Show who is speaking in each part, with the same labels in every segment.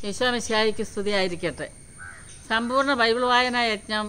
Speaker 1: യശോമിശായിക്ക് സ്തുതിയായിരിക്കട്ടെ സമ്പൂർണ്ണ ബൈബിൾ വായനാ യജ്ഞം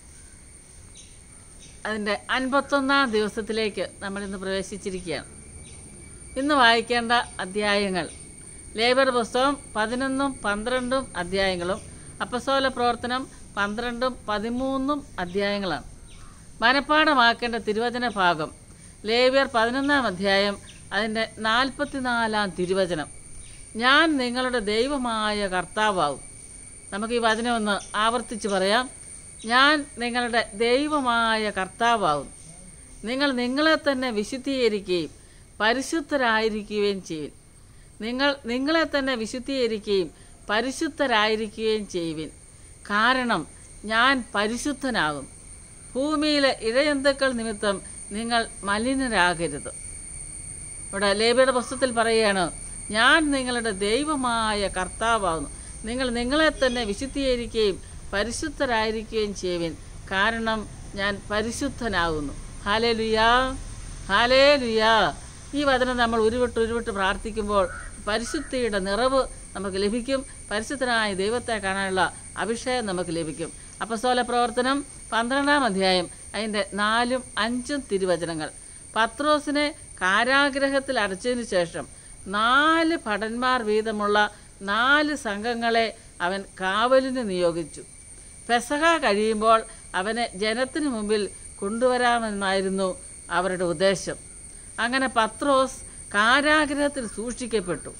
Speaker 1: അതിൻ്റെ അൻപത്തൊന്നാം ദിവസത്തിലേക്ക് നമ്മളിന്ന് പ്രവേശിച്ചിരിക്കുകയാണ് ഇന്ന് വായിക്കേണ്ട അധ്യായങ്ങൾ ലേബർ പുസ്തകം പതിനൊന്നും പന്ത്രണ്ടും അധ്യായങ്ങളും അപ്പസോല പ്രവർത്തനം പന്ത്രണ്ടും പതിമൂന്നും അധ്യായങ്ങളാണ് മനഃപ്പാഠമാക്കേണ്ട തിരുവചന ഭാഗം ലേവ്യർ പതിനൊന്നാം അധ്യായം അതിൻ്റെ നാൽപ്പത്തിനാലാം തിരുവചനം ഞാൻ നിങ്ങളുടെ ദൈവമായ കർത്താവാകും നമുക്ക് ഈ വചനം ഒന്ന് ആവർത്തിച്ച് പറയാം ഞാൻ നിങ്ങളുടെ ദൈവമായ കർത്താവാകും നിങ്ങൾ നിങ്ങളെ തന്നെ വിശുദ്ധീകരിക്കുകയും പരിശുദ്ധരായിരിക്കുകയും ചെയ്യും നിങ്ങൾ നിങ്ങളെ തന്നെ വിശുദ്ധീകരിക്കുകയും പരിശുദ്ധരായിരിക്കുകയും ചെയ്യുവിൻ കാരണം ഞാൻ പരിശുദ്ധനാകും ഭൂമിയിലെ ഇഴയന്തുക്കൾ നിമിത്തം നിങ്ങൾ മലിനരാകരുത് ഇവിടെ ലേബിയുടെ പുസ്തകത്തിൽ പറയുകയാണ് ഞാൻ നിങ്ങളുടെ ദൈവമായ കർത്താവാകുന്നു നിങ്ങൾ നിങ്ങളെ തന്നെ വിശുദ്ധീകരിക്കുകയും പരിശുദ്ധരായിരിക്കുകയും ചെയ്യുവിൻ കാരണം ഞാൻ പരിശുദ്ധനാകുന്നു ഹാലേ ലുയാ ഹാലേ ലുയാ ഈ വചനം നമ്മൾ ഉരുവിട്ട് ഉരുവിട്ട് പ്രാർത്ഥിക്കുമ്പോൾ പരിശുദ്ധിയുടെ നിറവ് നമുക്ക് ലഭിക്കും പരിശുദ്ധനായ ദൈവത്തെ കാണാനുള്ള അഭിഷേകം നമുക്ക് ലഭിക്കും അപ്പസ്തോല പ്രവർത്തനം പന്ത്രണ്ടാം അധ്യായം അതിൻ്റെ നാലും അഞ്ചും തിരുവചനങ്ങൾ പത്രോസിനെ കാരാഗ്രഹത്തിൽ അടച്ചതിന് ശേഷം നാല് ഭടന്മാർ വീതമുള്ള നാല് സംഘങ്ങളെ അവൻ കാവലിന് നിയോഗിച്ചു പെസഹ കഴിയുമ്പോൾ അവനെ ജനത്തിന് മുമ്പിൽ കൊണ്ടുവരാമെന്നായിരുന്നു അവരുടെ ഉദ്ദേശം അങ്ങനെ പത്രോസ് കാരാഗ്രഹത്തിൽ സൂക്ഷിക്കപ്പെട്ടു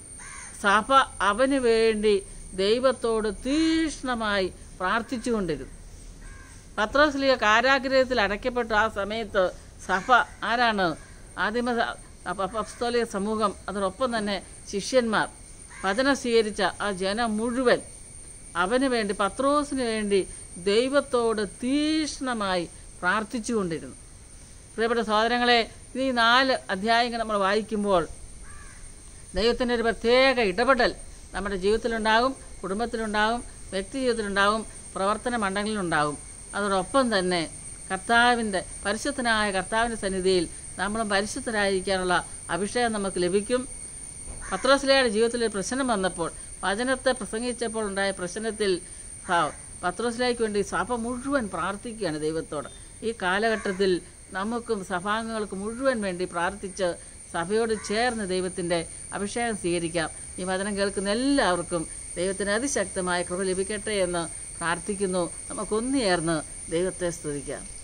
Speaker 1: സഭ അവന് വേണ്ടി ദൈവത്തോട് തീക്ഷ്ണമായി പ്രാർത്ഥിച്ചുകൊണ്ടിരുന്നു പത്രോസ്ലിയ കാരാഗ്രഹത്തിൽ അടയ്ക്കപ്പെട്ട ആ സമയത്ത് സഭ ആരാണ് ആദിമ അപ്പസ്തോലിക സമൂഹം അതോടൊപ്പം തന്നെ ശിഷ്യന്മാർ വചനം സ്വീകരിച്ച ആ ജനം മുഴുവൻ അവന് വേണ്ടി പത്രോസിന് വേണ്ടി ദൈവത്തോട് തീക്ഷ്ണമായി പ്രാർത്ഥിച്ചുകൊണ്ടിരുന്നു പ്രിയപ്പെട്ട സഹോദരങ്ങളെ ഈ നാല് അധ്യായങ്ങൾ നമ്മൾ വായിക്കുമ്പോൾ ദൈവത്തിൻ്റെ ഒരു പ്രത്യേക ഇടപെടൽ നമ്മുടെ ജീവിതത്തിലുണ്ടാകും കുടുംബത്തിലുണ്ടാകും വ്യക്തി ജീവിതത്തിലുണ്ടാകും പ്രവർത്തന മണ്ഡലങ്ങളിലുണ്ടാകും അതോടൊപ്പം തന്നെ കർത്താവിൻ്റെ പരിശുദ്ധനായ കർത്താവിൻ്റെ സന്നിധിയിൽ നമ്മളും പരിശുദ്ധരായിരിക്കാനുള്ള അഭിഷേകം നമുക്ക് ലഭിക്കും പത്രോസ്ലിയുടെ ജീവിതത്തിൽ ഒരു പ്രശ്നം വന്നപ്പോൾ വചനത്തെ പ്രസംഗിച്ചപ്പോൾ ഉണ്ടായ പ്രശ്നത്തിൽ പത്രോസ്ലിയയ്ക്ക് വേണ്ടി സഭ മുഴുവൻ പ്രാർത്ഥിക്കുകയാണ് ദൈവത്തോട് ഈ കാലഘട്ടത്തിൽ നമുക്കും സഭാംഗങ്ങൾക്ക് മുഴുവൻ വേണ്ടി പ്രാർത്ഥിച്ച് സഭയോട് ചേർന്ന് ദൈവത്തിൻ്റെ അഭിഷേകം സ്വീകരിക്കാം ഈ വചനം കേൾക്കുന്ന എല്ലാവർക്കും ദൈവത്തിന് അതിശക്തമായ കൃപ ലഭിക്കട്ടെ എന്ന് പ്രാർത്ഥിക്കുന്നു നമുക്കൊന്നു ചേർന്ന് ദൈവത്തെ സ്തുതിക്കാം